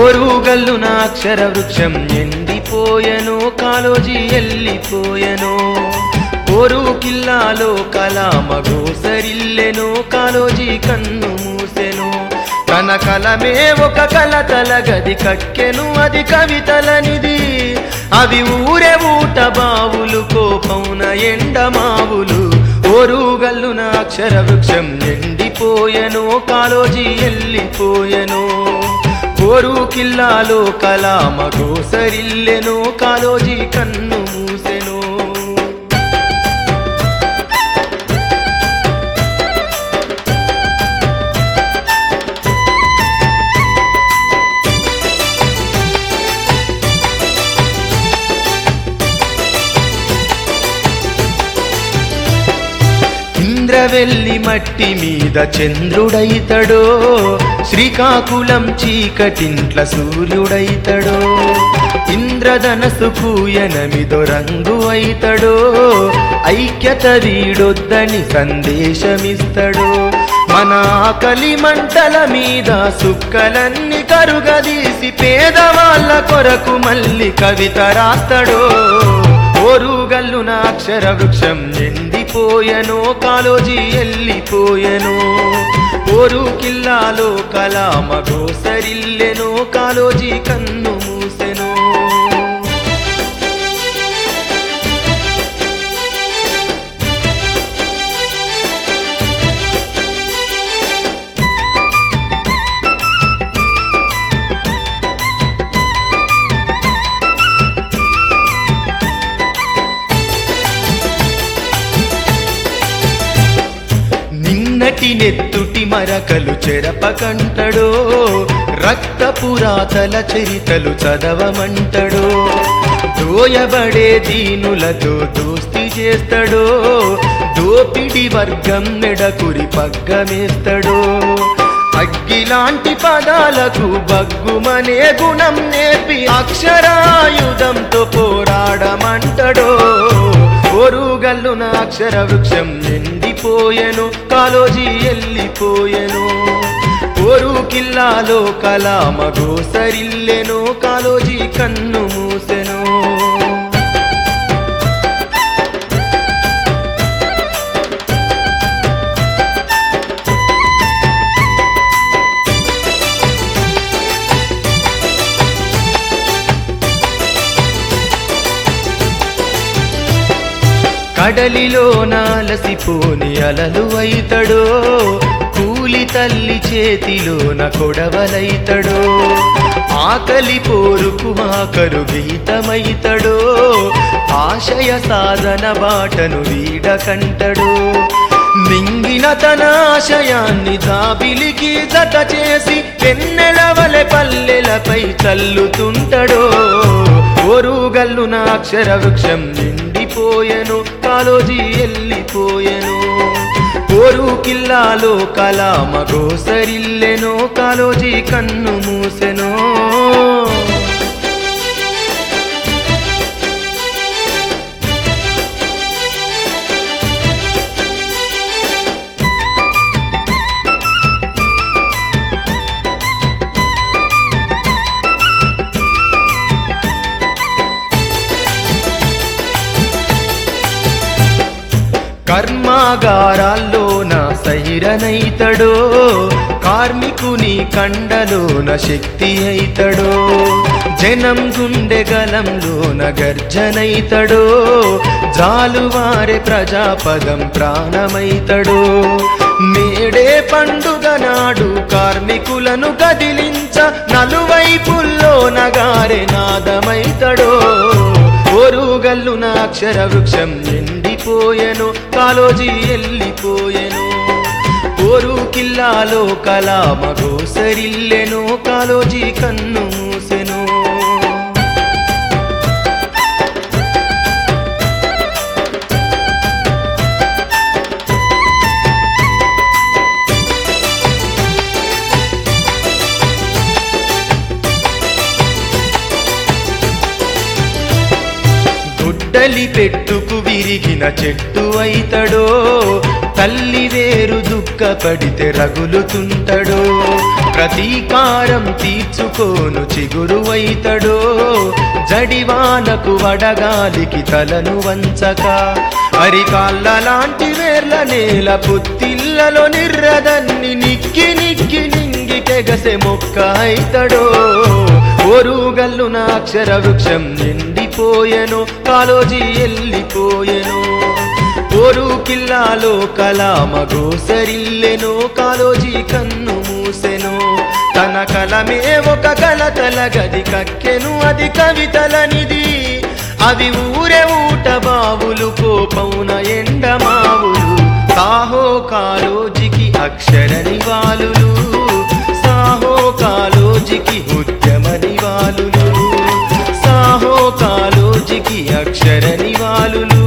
ఓరుగల్లున అక్షర వృక్షం ఎండిపోయెను కాలోజీ ఎల్లిపోయెను ఓరు కిల్లాలో కలామగోసరిల్లెను కాలోజీ కన్ను మూసెను తన కలమే ఒక కలతల గది కక్కెను అది కవితలనిది అవి ఊరే ఊట బావులు కోపౌన ఎండమావులు ఓరుగల్లున అక్షర వృక్షం ఎండిపోయెను కాలోజీ ఎల్లిపోయెను ఓరు కిల్లాలో కలామగోసరిల్లెను కాలోజీ కన్ను మూసెను ఇంద్రవెల్లి మట్టి మీద చంద్రుడైతడో శ్రీకాకుళం చీకటింట్ల సూర్యుడైతడో ఇంద్రధనసుకు ఎనమిదో రంగు అయితడో ఐక్యత వీడొద్దని సందేశమిస్తడో మన ఆకలి మంటల మీద సుక్కలన్నీ కరుగదీసి పేదవాళ్ళ కొరకు మళ్ళీ కవిత రాస్తాడో ఓరుగల్లున అక్షర వృక్షం ఎండిపోయెను కాలోజీ ఎల్లిపోయెను ఓరు కిల్లాలో కలామగోసరిల్లెను కాలోజీ కన్ను మూసెను నిన్నటి నెత్తుటి మరకలు చెరపకంటడో రక్త పురాతల చరితలు చదవమంటడో దోయబడే దీనులతో దోస్తి చేస్తాడో దోపిడి వర్గం మెడకురి పగ్గమేస్తాడో అగ్గిలాంటి పదాలకు బగ్గుమనే గుణం నేర్పి అక్షరాయుధంతో పోరాడమంటడో ఓరుగల్లున అక్షర వృక్షం ఎండిపోయెను కాలోజీ ఎల్లిపోయెను ఓరు కిల్లాలో కలామగోసరిల్లెను కాలోజీ కన్ను మూసెను కడలిలో నాలసిపోని అలలు అయితడో కూలి తల్లి చేతిలోన కొడవలైతడో ఆకలి పోరుకు ఆకరు గీతమైతడో ఆశయ సాధన బాటను వీడకంటడో మింగిన తన ఆశయాన్ని దాబిలికి జత చేసి పెన్నెలవలె పల్లెలపై చల్లుతుంటడో ఓరుగల్లున అక్షర వృక్షం నిండిపోయెను కాలోజీ ఎల్లిపోయెను ఓరు కిల్లాలో కలామగోసరిల్లెను కాలోజీ కన్ను మూసెను కర్మాగారాల్లోన సైరనైతడో కార్మికుని కండలోన శక్తి అయితడో జనం గుండె గలంలోన గర్జనైతడో జాలువారే ప్రజాపదం ప్రాణమైతడో మేడే పండుగ నాడు కార్మికులను కదిలించ నలువైపుల్లో నగారె నాదమైతడో ఓరుగల్లున అక్షర వృక్షం ఎండిపోయెను కాలోజీ ఎల్లిపోయెను ఓరు కిల్లాలో కలామగోసరిల్లెను కాలోజీ కన్ను మూసెను గుడ్డలి పెట్టుకు విరిగిన చెట్టు అయితడో తల్లి వేరు దుఃఖపడితే రగులుతుంటడో ప్రతీకారం తీర్చుకోను చిగురువైతడో జడివానకు వడగాలికి తలను వంచక అరికాళ్ళ లాంటి వేర్ల నేల పుత్తిల్లలో నిర్రదన్ని నిక్కి నిక్కి నింగి తెగసె మొక్క అయితడో ఓరుగల్లు నా అక్షర వృక్షం నిండిపోయెను కాలోజీ ఎల్లిపోయెను ఓరు కిల్లాలో కలామ గోసరిల్లెను కాలోజీ కన్ను మూసెను తన కలమే ఒక కలతల గది కక్కెను అది కవితలనిది అవి ఊరే ఊట బావులు కోపౌన ఎండమావులు సాహో కాలోజికి అక్షర నివాళులు సాహో కాలోజికి ఉద్యమ నివాళులు సాహో కాలోజికి అక్షర నివాళులు